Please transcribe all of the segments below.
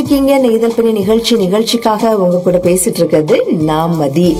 இருக்கீங்க நெய்தல் பணி நிகழ்ச்சி நிகழ்ச்சிக்காக உங்க கூட பேசிட்டு இருக்கிறது நான் மதி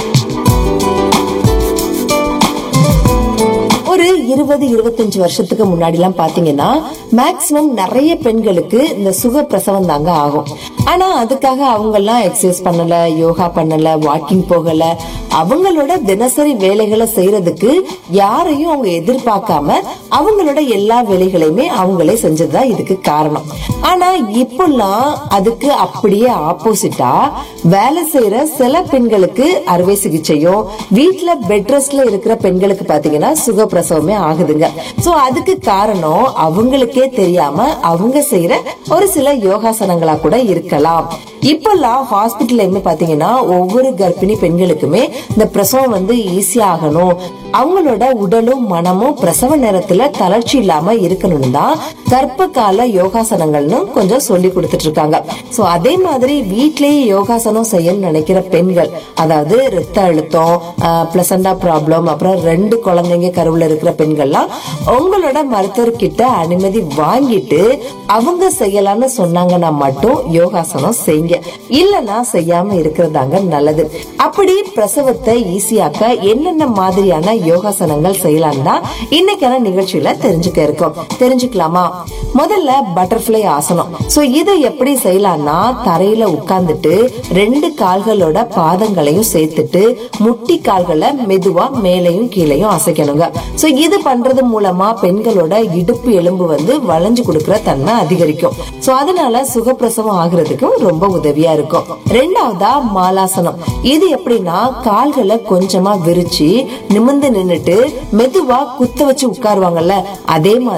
ஒரு இருபது இருபத்தஞ்சு வருஷத்துக்கு முன்னாடி எல்லாம் பாத்தீங்கன்னா மேக்சிமம் நிறைய பெண்களுக்கு இந்த சுக பிரசவம் தாங்க ஆகும் ஆனா அதுக்காக அவங்க எல்லாம் எக்ஸசைஸ் பண்ணல யோகா பண்ணல வாக்கிங் போகல அவங்களோட தினசரி வேலைகளை செய்யறதுக்கு யாரையும் அவங்க எதிர்பார்க்காம அவங்களோட எல்லா வேலைகளையுமே அவங்களே செஞ்சதுதான் இதுக்கு காரணம் ஆனா இப்பெல்லாம் அதுக்கு அப்படியே ஆப்போசிட்டா வேலை செய்யற சில பெண்களுக்கு அறுவை சிகிச்சையும் வீட்டுல பெட் ரெஸ்ட்ல இருக்கிற பெண்களுக்கு பாத்தீங்கன்னா சுகப்பிரசவமே ஆகுதுங்க சோ அதுக்கு காரணம் அவங்களுக்கே தெரியாம அவங்க செய்யற ஒரு சில யோகாசனங்களா கூட இருக்கலாம் இப்பெல்லாம் ஹாஸ்பிட்டல்லையுமே பாத்தீங்கன்னா ஒவ்வொரு கர்ப்பிணி பெண்களுக்குமே இந்த பிரசவம் வந்து ஈஸியா ஆகணும் அவங்களோட உடலும் மனமும் பிரசவ நேரத்துல தளர்ச்சி இல்லாம இருக்கணும்னு தான் கர்ப்ப கால யோகாசனங்கள்னு கொஞ்சம் சொல்லி கொடுத்துட்டு இருக்காங்க சோ அதே மாதிரி வீட்லயே யோகாசனம் செய்யணும்னு நினைக்கிற பெண்கள் அதாவது ரத்த அழுத்தம் பிளசண்டா ப்ராப்ளம் அப்புறம் ரெண்டு குழந்தைங்க கருவுல இருக்கிற பெண்கள்லாம் உங்களோட மருத்துவர்கிட்ட அனுமதி வாங்கிட்டு அவங்க செய்யலாம்னு சொன்னாங்கன்னா மட்டும் யோகாசனம் செய்யுங்க இல்லைன்னா செய்யாம இருக்கிறதாங்க நல்லது அப்படி பிரசவத்தை ஈஸியாக்க என்னென்ன மாதிரியான யோகாசனங்கள் செய்யலாம் தான் இன்னைக்கான நிகழ்ச்சியில தெரிஞ்சுக்க இருக்கோம் தெரிஞ்சுக்கலாமா முதல்ல பட்டர்ஃபிளை ஆசனம் சோ இதை எப்படி செய்யலாம்னா தரையில உட்கார்ந்துட்டு ரெண்டு கால்களோட பாதங்களையும் சேர்த்துட்டு முட்டி கால்களை மெதுவா மேலையும் கீழையும் அசைக்கணுங்க சோ இது பண்றது மூலமா பெண்களோட இடுப்பு எலும்பு வந்து வளைஞ்சு கொடுக்கிற தன்மை அதிகரிக்கும் சோ அதனால சுகப்பிரசவம் ஆகுறதுக்கும் ரொம்ப உதவியா இருக்கும் ரெண்டாவதா மாலாசனம் இது எப்படின்னா கால்களை கொஞ்சமா விரிச்சு நிமிர்ந்து நின்னுட்டு மெதுவா குத்த வச்சு உட்காருவாங்கல்ல அதே மாதிரி